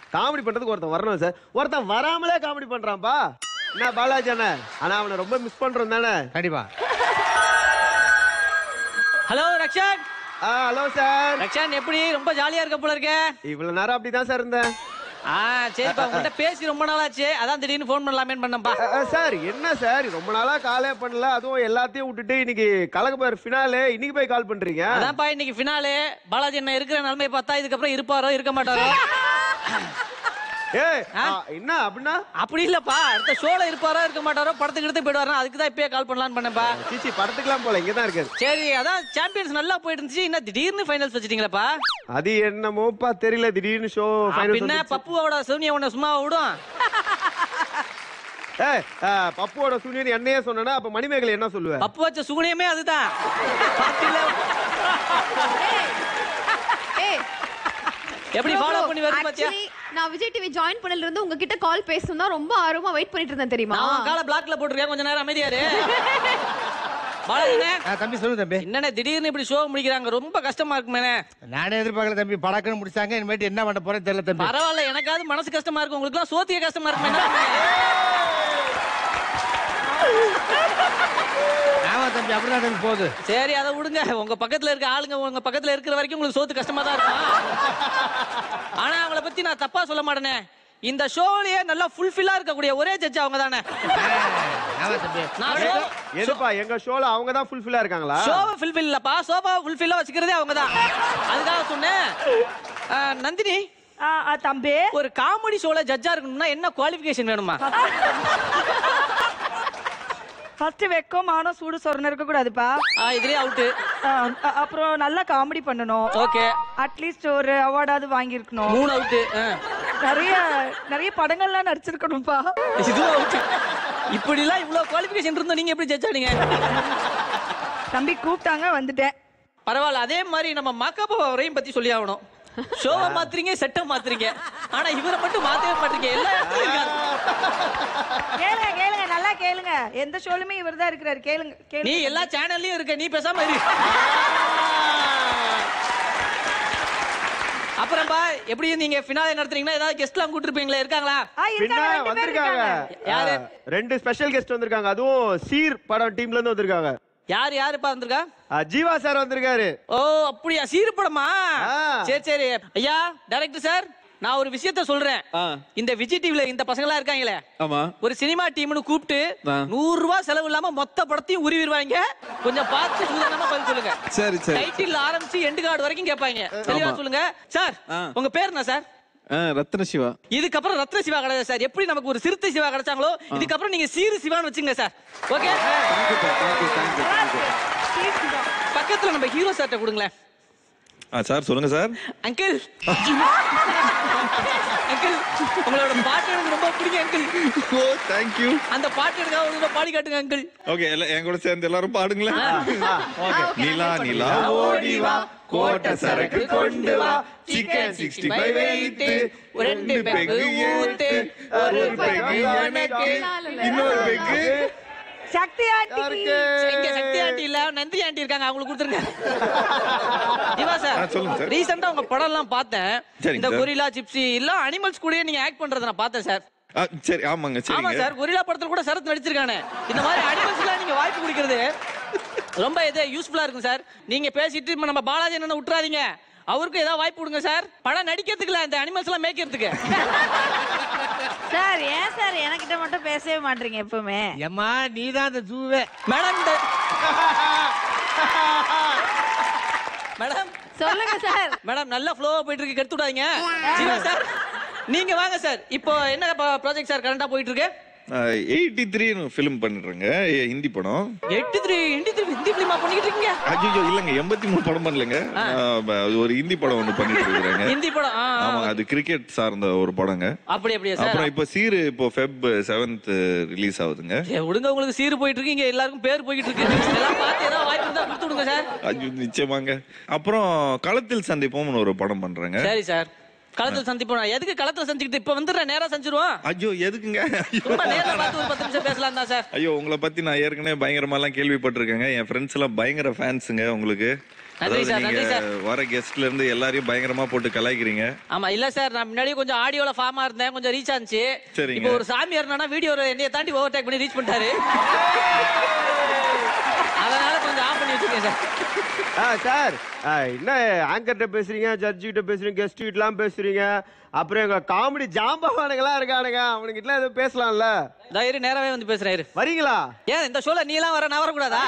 Comedy பண்றதுக்கு ஒருத்தன் வரணும் சார் ஒருத்தன் வராமலே காமெடி பண்றான்ப்பா என்ன பாலாஜி அண்ணா ஆனா அவனை ரொம்ப மிஸ் பண்றோம் தானே கண்டிப்பா hello Rakshan hello sir Rakshan எப்படி ரொம்ப ஜாலியா இருக்க போல இருக்க இவ்வளவு நேரம் அப்படிதான் சார் இருந்தேன் ஆ சரிப்பா உங்கள்கிட்ட பேசி ரொம்ப நாள் ஆச்சு அதான் திடீர்னு ஃபோன் பண்ணலாமேன்னு பண்ணப்பா அஹ், அஹ், சார் என்ன சார் ரொம்ப நாளா காலே பண்ணல அதுவும் எல்லாத்தையும் விட்டுட்டு இன்னைக்கு கலக்கப்பார் ஃபினாலே இன்னைக்கு போய் கால் பண்றீங்க அதான்ப்பா இன்னைக்கு ஃபினாலே பாலாஜி என்ன இருக்கிற நிலைமையை பார்த்தா இதுக்கப்புறம் இருப்பாரோ இருக்க மாட்டாரோ ஏய் ஆ? ஆ, என்ன அப்படின்னா அப்படி இல்லப்பா அடுத்த ஷோல இருப்பாரோ இருக்க மாட்டாரோ படத்துக்கு எடுத்து போயிடுவாரோ அதுக்கு தான் இப்பயே கால் பண்ணலாம்னு பண்ணேன்ப்பா சீச்சி படத்துக்குலாம் போல இங்க தான் இருக்காரு சரி அதான் சாம்பியன்ஸ் நல்லா போயிட்டு இருந்துச்சு என்ன திடீர்னு ஃபைனல்ஸ் வச்சிட்டீங்களப்பா அது என்னமோப்பா தெரியல திடீர்னு ஷோ பின்ன பப்புவோட சோனியா உன்னை சும்மா விடும் ஏய் ஆ, பப்புவோட சூனியர் என்னையே சொன்னா அப்ப மணிமேகலை என்ன சொல்லுவ பப்பு வச்ச சுகுனியமே அதுதான் பாத்தியில ஏய் எப்படி ஃபாலோ பண்ணி வருது பாத்தியா actually, நான் விஜய் டிவி ஜாயின் பண்ணல இருந்து உங்ககிட்ட கால் பேசணும் தான் ரொம்ப ஆர்வமா வெயிட் பண்ணிட்டு இருந்தேன் தெரியுமா நான் உன் காலை பிளாக்ல போட்டிருக்கேன் கொஞ்ச நேரம் அமைதியா இரு பாலாஜினே ஆ, தம்பி சொல்லு தம்பி என்னண்ணே திடீர்னு இப்படி ஷோ முடிக்கிறாங்க ரொம்ப கஷ்டமா இருக்குமேண்ணே நானே எதிர்பார்க்கல தம்பி படக்குன்னு முடிச்சாங்க இனிமேட்டு என்ன பண்ண போறேன்னு தெரியல தம்பி பரவாயில்ல எனக்காவது மனசு கஷ்டமா இருக்கு உங்களுக்கு சோத்திய கஷ்டமா இருக்கு என்ன பண்ணுவீங்க? ஆமா தம்பி அப்படிதான் தம்பி போகுது சரி அதை விடுங்க உங்க பக்கத்துல இருக்க ஆளுங்க உங்க பக்கத்துல இருக்கிற வரைக்கும் உங்களுக்கு சோத்து கஷ்டமா தான் இருக்கும் ஆனா அவங்கள பத்தி நான் தப்பா சொல்ல மாட்டேனே இந்த ஷோலயே நல்லா ஃபுல்ஃபில்லா இருக்கக்கூடிய ஒரே ஜட்ஜ் அவங்க தானே ஆமா தம்பி நான் ஷோ எதுப்பா எங்க ஷோல அவங்க தான் ஃபுல்ஃபில்லா இருக்காங்களா ஷோவை ஃபுல்ஃபில் இல்லப்பா ஷோபாவை ஃபுல்ஃபில்லா வச்சுக்கிறதே அவங்க தான் அதுக்காக சொன்னேன் ஆ, நந்தினி ஆ, ஆ, தம்பி ஒரு காமெடி ஷோல ஜட்ஜா இருக்கணும்னா என்ன குவாலிஃபிகேஷன் வேணுமா ஃபர்ஸ்ட் வெக்கம் மானம் சூடு சொரணை இருக்க கூடாதுப்பா ஆ, இதுலயே அவுட்டு அப்புறம் நல்லா காமெடி பண்ணணும் ஓகே அட்லீஸ்ட் ஒரு அவார்டாவது வாங்கியிருக்கணும் மூணு அவுட்டு நிறைய நிறைய படங்கள்லாம் நடிச்சிருக்கணும்ப்பா இதுவும் அவுட்டு இப்படிலாம் இவ்வளவு குவாலிஃபிகேஷன் இருந்தோம் நீங்க எப்படி ஜட்ஜ் ஆனீங்க தம்பி கூப்பிட்டாங்க வந்துட்டேன் பரவாயில்ல அதே மாதிரி நம்ம மக்கப்ப அவரையும் பத்தி சொல்லி ஆகணும் ஷோவை மாத்துறீங்க செட்டை மாத்துறீங்க ஆனா இவரை மட்டும் மாத்தவே மாட்டீங்க எல்லா இடத்துலயும் இருக்காரு கேளுங்க கேளுங்க நல்லா கேளுங்க எந்த ஷோலுமே இவர் தான் இருக்கிறாரு கேளுங்க நீ கேளுங்க எல்லா சேனல்லயும் இருக்க நீ பேசாம இரு அப்புறம்பா எப்படி நீங்க ஃபினாலே நடத்துறீங்கன்னா ஏதாவது கெஸ்ட்லாம் கூட்டிருப்பீங்களா இருக்காங்களா ஆ, பின்ன இருக்காங்க, ரெண்டு பேர் வந்திருக்காங்க இருக்காங்க. யாரு? ஆ, ரெண்டு ஸ்பெஷல் கெஸ்ட் வந்திருக்காங்க அதுவும் சீர் படம் டீம்ல இருந்து வந்திருக்காங்க யார் யாருப்பா வந்திருக்கா ஆ, ஜீவா சார் வந்திருக்காரு ஓ அப்படியா சீரு படமா ஆ. சரி சரி ஐயா டைரக்டர் சார் நான் ஒரு விஷயத்த சொல்றேன் ஆ. இந்த விஜய் டிவில இந்த பசங்க எல்லாம் இருக்காங்களே ஆமா ஒரு சினிமா டீம்னு கூப்பிட்டு ஆ. நூறு ரூபாய் செலவு இல்லாம மொத்த படத்தையும் உருவிடுவாங்க கொஞ்சம் பார்த்து சூதனமா பதில் சொல்லுங்க சரி சரி டைட்டில் ஆரம்பிச்சு எண்டு கார்டு வரைக்கும் கேட்பாங்க தெளிவா ஆமா. சொல்லுங்க சார் ஆ. உங்க பேர் என்ன சார் ஆ, ரத்ன சிவா இதுக்கப்புறம் ரத்ன சிவா கிடையாது சார் எப்படி நமக்கு ஒரு சிறுத்தை சிவா கிடைச்சாங்களோ இதுக்கப்புறம் நீங்க சீரு சிவான்னு வச்சுங்க சார் ஓகே பக்கத்துல நம்ம ஹீரோ சார்ட்ட கொடுங்களேன் ஆ சார் சொல்லுங்க சார் அங்கிள் அங்கிள் உங்களோட பாட்டு எனக்கு ரொம்ப பிடிக்கும் அங்கிள் ஓ தேங்க்யூ அந்த பாட்டு எனக்கு ஒரு தடவை பாடி காட்டுங்க அங்கிள் ஓகே எல்லாம் என் கூட சேர்ந்து எல்லாரும் பாடுங்களேன் நிலா நிலா ஓடி வா, கோட்டை சரக்கு கொண்டு வா சிக்கன் சிக்ஸ்டி ஃபைவ் வைத்து ரெண்டு பெக்கு ஊத்து ஒரு பெக்கு எனக்கு இன்னொரு பெக்கு சக்தி ஆண்டிக்கு இங்க சக்தி ஆண்டி இல்ல நந்தி ஆண்டி இருக்காங்க அவங்களுக்கு கொடுத்துருங்க திவா ஆ, சார் சொல்லுங்க சார். ரீசெண்டா உங்க படம் எல்லாம் பார்த்தேன் சரிங்க இந்த சார். கொரிலா ஜிப்சி எல்லாம் அனிமல்ஸ் கூடயே நீங்க ஆக்ட் பண்றத நான் பார்த்தேன் சார் ஆ, சரி ஆமாங்க ஆமா சரிங்க சார் கொரிலா படத்துல கூட சரத் நடிச்சிருக்கானே இந்த மாதிரி அனிமல்ஸ் எல்லாம் நீங்க வாய்ப்பு கொடுக்கிறது ரொம்ப இது யூஸ்ஃபுல்லா இருக்கும் சார் நீங்க பேசிட்டு இப்ப நம்ம பாலாஜி என்ன விட்டுறாதீங்க அவருக்கும் ஏதாவது வாய்ப்பு கொடுங்க சார் படம் நடிக்கிறதுக்கு இல்ல இந்த அனிமல்ஸ் எல்லாம் மேய்க்கிறதுக்கு சார் ஏன் சார் என்கிட்ட மட்டும் பேசவே மாட்டீங்க எப்பவுமே ஏம்மா நீ தான் அந்த ஜூவே மேடம் இந்த மேடம் சொல்லுங்க சார் மேடம் நல்ல ஃப்ளோவா போயிட்டு இருக்கு கெடுத்து விடாதீங்க ஜீவா சார் நீங்க வாங்க சார் இப்போ என்ன ப்ராஜெக்ட் சார் கரண்டா போயிட்டு இருக்கு எயிட்டி த்ரீன்னு ஃபிலிம் பண்ணிடுறேங்க எ- ஹிந்தி படம் எட்டு த்ரீ ஹிந்தி த்ரீ ஹிந்தி ஃபிலிமா பண்ணிக்கிட்டு இருக்கீங்க ஐயோ இல்லைங்க எண்பத்தி மூணு படம் பண்ணலங்க நான் ப- அது ஒரு ஹிந்தி படம் ஒன்று பண்ணிட்டு இருக்கிறேங்க ஹிந்தி படம் ஆ, ஆ. ஆமாங்க அது கிரிக்கெட் சார்ந்த ஒரு படங்க அப்படி அப்படியா சார் அப்புறம் இப்போ சீரு இப்போ ஃபெப் செவன்த் ரிலீஸ் ஆகுதுங்க ஏ, விடுங்க உங்களுக்கு சீரு போயிட்டு இருக்கு இங்க எல்லாருக்கும் பேர் போயிட்டு இருக்கு எல்லாம் பார்த்து ஏதாவது வாய்ப்பு இருந்தா கொடுத்து விடுங்க சார் ஐயோ நிச்சயமாங்க அப்புறம் களத்தில் சந்திப்போம்னு ஒரு படம் பண்றேங்க சரி சார் களத்துல சந்திப்போம் நான் எதுக்கு களத்துல சந்திக்கிட்டு இப்ப வந்துடுறேன் நேரா செஞ்சிருவோம் ஐயோ எதுக்குங்க ஐயோ. சும்மா நேரா பார்த்து ஒரு பத்து நிமிஷம் பேசலாம் தான் சார் ஐயோ உங்களை பத்தி நான் ஏற்கனவே பயங்கரமாலாம் கேள்விப்பட்டிருக்கேங்க என் ஃப்ரெண்ட்ஸ் எல்லாம் பயங்கர ஃபேன்ஸுங்க உங்களுக்கு நன்றி அதாவது சார் நன்றி நீங்க சார் வர கெஸ்ட்ல இருந்து எல்லாரையும் பயங்கரமா போட்டு கலாய்க்கிறீங்க ஆமா இல்ல சார் நான் முன்னாடியே கொஞ்சம் ஆடியோல ஃபார்மா இருந்தேன் கொஞ்சம் ரீச் ஆச்சு சரிங்க. இப்போ ஒரு சாமி இருந்தானா வீடியோ என்னைய தாண்டி ஓவர்டேக் பண்ணி ரீச் பண்ணிட்டாரு அதனால கொஞ்சம் ஆஃப் பண்ணி வச்சிருக்கேன் சார் ஆ சார் ஆ, என்ன ஆங்கர்கிட்ட பேசுறீங்க ஜட்ஜி கிட்ட பேசுறீங்க கெஸ்ட் கிட்டலாம் பேசுறீங்க அப்புறம் எங்க காமெடி ஜாம்பவானுங்களாம் இருக்கானுங்க அவனுங்கிட்ட எதுவும் பேசலாம்ல தயிர் நேராவே வந்து பேசுறேன் இரு. வரீங்களா ஏன் இந்த ஷோல நீ எல்லாம் வர நான் வரக்கூடாதா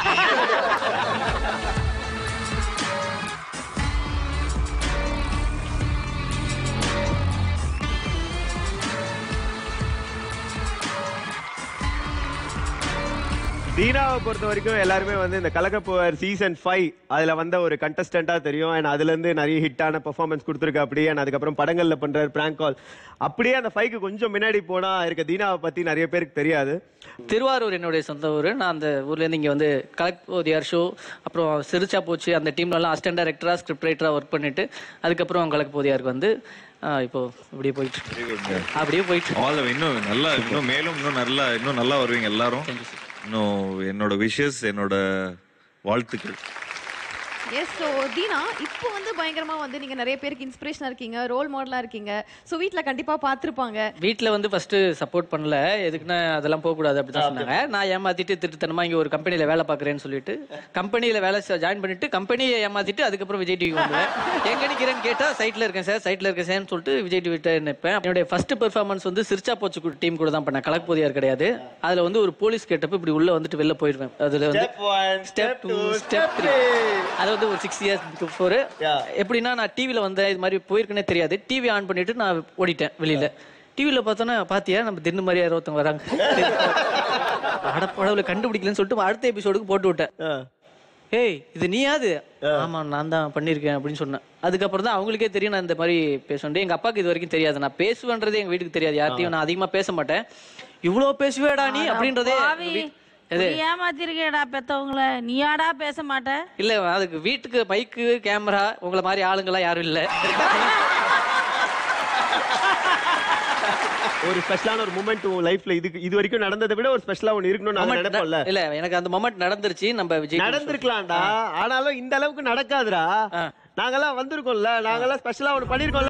தீனாவை பொறுத்த வரைக்கும் எல்லாருமே வந்து இந்த கலக்கப்போவர் சீசன் ஃபைவ் அதுல வந்த ஒரு கண்டஸ்டண்டா தெரியும் அண்ட் அதுல இருந்து நிறைய ஹிட்டான பெர்ஃபார்மன்ஸ் கொடுத்துருக்கு அப்படியே and அதுக்கப்புறம் படங்கள்ல பண்றாரு பிராங்க் கால் அப்படியே அந்த ஃபைவ்க்கு கொஞ்சம் முன்னாடி போனா இருக்க தீனாவை பத்தி நிறைய பேருக்கு தெரியாது திருவாரூர் என்னுடைய சொந்த ஊர் நான் அந்த ஊர்ல இருந்து இங்க வந்து கலெக்ட் ஓதியார் ஷோ அப்புறம் சிரிச்சா போச்சு அந்த டீம்ல எல்லாம் அசிஸ்டன்ட் டைரக்டரா ஸ்கிரிப்ட் ரைட்டரா ஒர்க் பண்ணிட்டு அதுக்கப்புறம் கலெக்ட் போதியாருக்கு வந்து ஆ, இப்போ இப்படியே போயிட்டு இருக்கு. அப்படியே போயிட்டு இருக்கு. ஆல் இன்னும் நல்லா இன்னும் மேலும் இன்னும் நல்லா இன்னும் நல்லா வருவீங்க எல்லாரும் இன்னும் என்னோட விஷஸ் என்னோட வாழ்த்துக்கள் எஸ் ஸோ தீனா இப்போ வந்து பயங்கரமா வந்து நீங்க நிறைய பேருக்கு இன்ஸ்பிரேஷனா இருக்கீங்க ரோல் மாடலா இருக்கீங்க ஸோ வீட்ல கண்டிப்பா பார்த்திருப்பாங்க வீட்ல வந்து ஃபர்ஸ்ட் சப்போர்ட் பண்ணல எதுக்குன்னா அதெல்லாம் போக கூடாது அப்படிதான் சொன்னாங்க நான் ஏமாத்திட்டு திருத்தனமா இங்க ஒரு கம்பெனில வேலை பார்க்கறேன்னு சொல்லிட்டு கம்பெனில வேலை ஜாயின் பண்ணிட்டு கம்பெனியை ஏமாத்திட்டு அதுக்கப்புறம் விஜய் டிவி வந்தேன் எங்க நிக்கிறேன்னு கேட்டா சைட்ல இருக்கேன் சார் சைட்ல இருக்கேன் சார்னு சொல்லிட்டு விஜய் டிவி நிற்பேன் என்னுடைய ஃபர்ஸ்ட் பெர்ஃபார்மன்ஸ் வந்து சிரிச்சா போச்சு டீம் கூட தான் பண்ணேன் கலக் போதியார் கிடையாது அதுல வந்து ஒரு போலீஸ் கேட்டப்ப இப்படி உள்ள வந்துட்டு வெளில போயிடுவேன் அதுல வந்து ஸ்டெப் டூ ஸ்டெப் த்ரீ அது வந்து ஒரு சிக்ஸ் இயர்ஸ் பிஃபோர் எப்படின்னா நான் டிவில வந்தேன் இது மாதிரி போயிருக்கேனே தெரியாது டிவி ஆன் பண்ணிட்டு நான் ஓடிட்டேன் வெளியில டிவில பார்த்தோன்னா பாத்தியா நம்ம தின்னு மாதிரி யாரோ ஒருத்தவங்க வராங்க அடப்படவுல கண்டுபிடிக்கலன்னு சொல்லிட்டு அடுத்த எபிசோடுக்கு போட்டு விட்டேன் ஏய் இது நீயாது ஆமா நான் தான் பண்ணிருக்கேன் அப்படின்னு சொன்னேன் அதுக்கப்புறம் தான் அவங்களுக்கே தெரியும் நான் இந்த மாதிரி பேசுவேன் எங்க அப்பாவுக்கு இது வரைக்கும் தெரியாது நான் பேசுவேன்றதே எங்க வீட்டுக்கு தெரியாது யார்ட்டையும் நான் அதிகமா பேச மாட்டேன் இவ்வளவு பேசுவேடா நீ அப்படின்றதே எங்க பாவி வீ- எது இப்படி ஏமாத்திருக்கேடா பெத்தவங்கள நீயாடா பேச மாட்ட இல்ல அதுக்கு வீட்டுக்கு மைக்கு கேமரா உங்களை மாதிரி ஆளுங்கெல்லாம் யாரும் இல்ல ஒரு ஸ்பெஷலான ஒரு மூமெண்ட் உன் லைஃப்ல இதுக்கு இது வரைக்கும் நடந்ததை விட ஒரு ஸ்பெஷலா ஒன்னு இருக்கணும்னு நாங்க Moment நினைப்போம்ல ந- இல்ல எனக்கு அந்த மொமெண்ட் நடந்துருச்சு நம்ம விஜய் நடந்திருக்கலாம்டா ஆனாலும் இந்த அளவுக்கு நடக்காதுடா ஆ. நாங்கெல்லாம் வந்திருக்கோம்ல நாங்கெல்லாம் ஸ்பெஷலா ஒன்னு பண்ணிருக்கோம்ல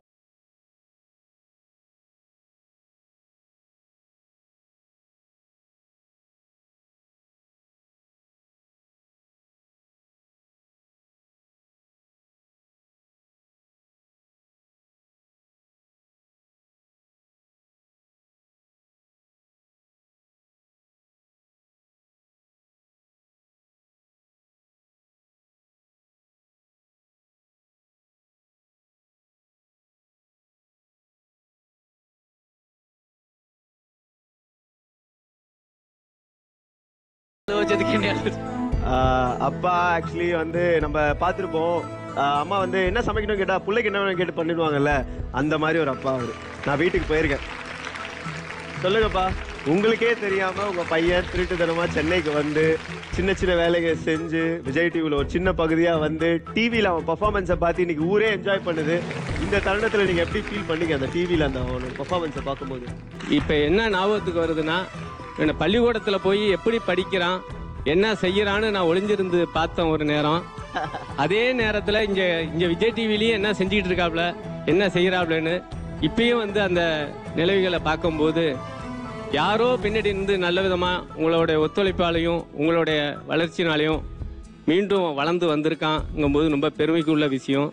வச்சதுக்கு என்ன ஆகுது? ஆஹ் அப்பா ஆக்சுவலி வந்து நம்ம பார்த்துருப்போம் அம்மா வந்து என்ன சமைக்கணும் கேட்டா பிள்ளைக்கு என்ன வேணும் கேட்டு பண்ணிடுவாங்கல்ல அந்த மாதிரி ஒரு அப்பா அவரு நான் வீட்டுக்கு போயிருக்கேன் சொல்லுங்கப்பா உங்களுக்கே தெரியாம உங்க பையன் திருட்டுத்தனமா சென்னைக்கு வந்து சின்ன சின்ன வேலைகள் செஞ்சு விஜய் டிவில ஒரு சின்ன பகுதியா வந்து டிவில அவன் பர்ஃபார்மன்ஸை பார்த்து இன்னைக்கு ஊரே என்ஜாய் பண்ணுது இந்த தருணத்துல நீங்க எப்படி ஃபீல் பண்ணீங்க அந்த டிவில அந்த அவனோட பர்ஃபார்மன்ஸை பார்க்கும்போது இப்போ என்ன ஞாபகத்துக்கு வருதுன்னா என்ன பள்ளிக்கூடத்தில் போய் எப்படி படிக்கிறான் என்ன செய்யறான்னு நான் ஒளிஞ்சிருந்து பார்த்தேன் ஒரு நேரம் அதே நேரத்தில் இங்கே இங்கே விஜய் டிவிலையும் என்ன செஞ்சுக்கிட்டு இருக்காப்ல என்ன செய்கிறாப்லன்னு இப்பயும் வந்து அந்த நிலவுகளை பார்க்கும்போது யாரோ பின்னாடி இருந்து நல்ல விதமாக உங்களுடைய ஒத்துழைப்பாலையும் உங்களுடைய வளர்ச்சினாலையும் மீண்டும் வளர்ந்து வந்திருக்காங்கும்போது ரொம்ப பெருமைக்கு உள்ள விஷயம்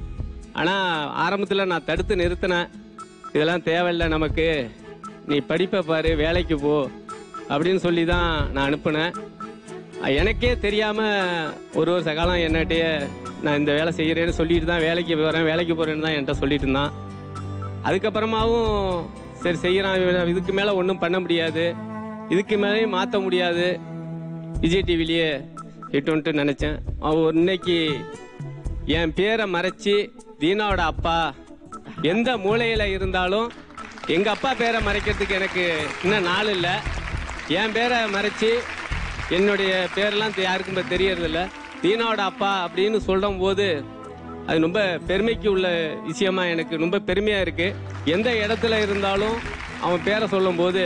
ஆனால் ஆரம்பத்தில் நான் தடுத்து நிறுத்தினேன் இதெல்லாம் தேவையில்லை நமக்கு நீ படிப்பை பாரு வேலைக்கு போ அப்படின்னு சொல்லி தான் நான் அனுப்புனேன் அஹ் எனக்கே தெரியாமல் ஒரு வருஷ காலம் என்னட்டையே நான் இந்த வேலை செய்கிறேன்னு சொல்லிட்டு தான் வேலைக்கு போகிறேன் வேலைக்கு போகிறேன்னு தான் என்கிட்ட சொல்லிட்டு இருந்தான் அதுக்கப்புறமாவும் சரி செய்கிறான் இவன் இதுக்கு மேலே ஒன்றும் பண்ண முடியாது இதுக்கு மேலேயும் மாற்ற முடியாது விஜய் டிவிலேயே இட்டுன்ட்டு நினச்சேன் அவன் இன்னைக்கு என் பேரை மறைச்சி தீனாவோட அப்பா எந்த மூலையில் இருந்தாலும் எங்கள் அப்பா பேரை மறைக்கிறதுக்கு எனக்கு இன்னும் நாள் இல்லை என் பேரை மறைச்சி என்னுடைய பேரெல்லாம் தெ- யாருக்கும் இப்போ தெரியறதில்ல தீனாவோட அப்பா அப்படின்னு சொல்லும் போது அது ரொம்ப பெருமைக்கு உள்ள விஷயமா எனக்கு ரொம்ப பெருமையாக இருக்குது எந்த இடத்துல இருந்தாலும் அவன் பேரை சொல்லும்போது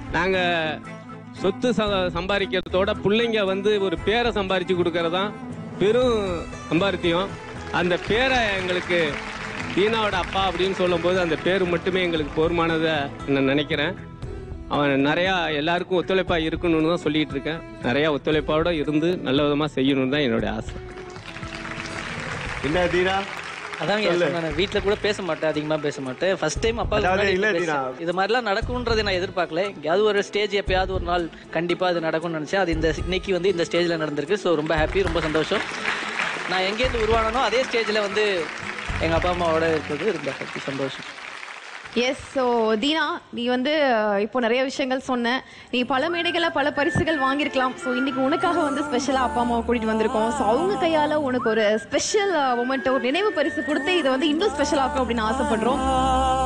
நாங்கள் சொத்து ச- சம்பாதிக்கிறதோட பிள்ளைங்க வந்து ஒரு பேரை சம்பாரிச்சு கொடுக்கறதான் பெரும் சம்பாரித்தியம் அந்த பேரை எங்களுக்கு தீனாவோட அப்பா அப்படின்னு சொல்லும்போது அந்த பேர் மட்டுமே எங்களுக்கு போர்மானதை நான் நினைக்கிறேன் அவன் நிறையா எல்லாருக்கும் ஒத்துழைப்பாக இருக்கணும்னு தான் சொல்லிட்டு இருக்கேன் நிறையா ஒத்துழைப்போட இருந்து நல்ல விதமாக செய்யணும்னு தான் என்னுடைய ஆசை என்ன தீனா அதான் சொன்னேன் வீட்ல கூட பேச மாட்டேன் அதிகமா பேச மாட்டேன் ஃபர்ஸ்ட் டைம் அப்பா அதாவது முன்னாடி இல்ல, பேசுறேன். தீனா. இது மாதிரிலாம் நடக்கும்ன்றதை நான் எதிர்பார்க்கல எங்கேயாவது ஒரு ஸ்டேஜ் எப்பயாவது ஒரு நாள் கண்டிப்பா அது நடக்கும்னு நினைச்சேன் அது இந்த இன்னைக்கு வந்து இந்த ஸ்டேஜ்ல நடந்திருக்கு ஸோ ரொம்ப ஹாப்பி ரொம்ப சந்தோஷம் நான் எங்கேருந்து உருவானனோ அதே ஸ்டேஜ்ல வந்து எங்க அப்பா அம்மாவோட இருக்கிறது ரொம்ப ஹாப்பி சந்தோஷம் எஸ் ஸோ தீனா நீ வந்து அஹ், இப்போ நிறைய விஷயங்கள் சொன்ன நீ பல மேடைகளில் பல பரிசுகள் வாங்கியிருக்கலாம் ஸோ இன்னைக்கு உனக்காக வந்து ஸ்பெஷலாக அப்பா அம்மாவை கூட்டிட்டு வந்திருக்கோம் ஸோ அவங்க கையால் உனக்கு ஒரு ஸ்பெஷல் மொமெண்ட் ஒரு நினைவு பரிசு கொடுத்து இதை வந்து இன்னும் ஸ்பெஷல் ஆக்கும் அப்படின்னு ஆசைப்படுறோம்